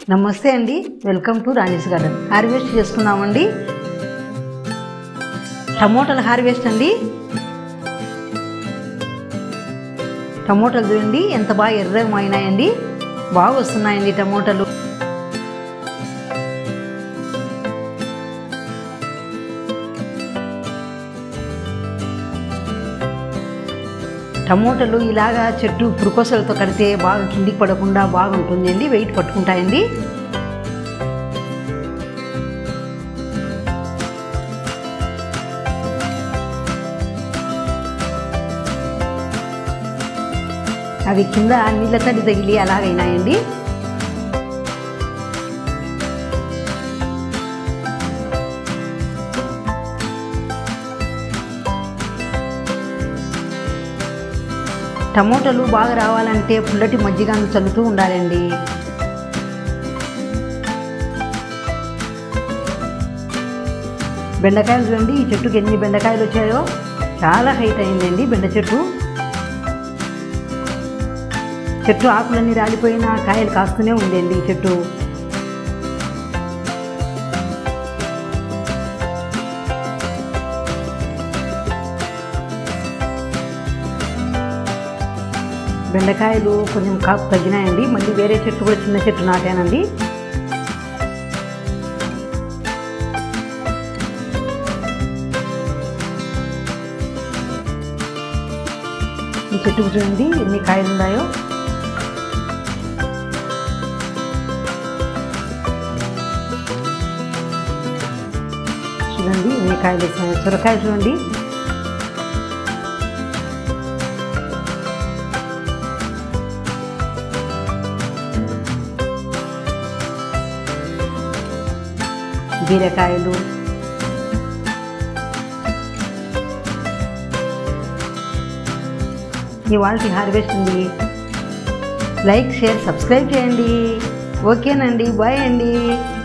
నమస్తే అండి welcome to Rani's garden harvest చేసుకున్నామండి టమోటాలు హార్వెస్ట్ అండి టమోటాలు చూడండి ఎంత బాగా ఎర్రమైనాయండి బాగా వస్తున్నాయండి టమోటాలు టమోటాలు ఇలాగా చెట్టు పురుకోసలతో కడితే బాగా కిందికి పడకుండా బాగుంటుంది అండి వెయిట్ పట్టుకుంటాయండి అవి కింద నీళ్ళ తడి తగిలి అలాగైనాయండి టమోటాలు బాగా రావాలంటే పుల్లటి మజ్జిగను చల్లుతూ ఉండాలండి బెండకాయలు చూడండి ఈ చెట్టుకి ఎన్ని బెండకాయలు వచ్చాయో చాలా హైట్ అయిందండి బెండ చెట్టు చెట్టు ఆకులన్నీ రాలిపోయినా కాయలు కాస్తూనే ఉందండి ఈ చెట్టు బెండకాయలు కొంచెం కాపు తగ్గినాయండి మళ్ళీ వేరే చెట్టు కూడా చిన్న చెట్టు నాటానండి ఈ చెట్టుకు చూడండి ఎన్ని కాయలు ఉన్నాయో చూడండి ఎన్ని కాయలు వచ్చినాయో సొరకాయ చూడండి బీరకాయలు ఇవాళ హార్వెస్ట్ ఉంది లైక్ షేర్ సబ్స్క్రైబ్ చేయండి ఓకేనండి బాయ్ అండి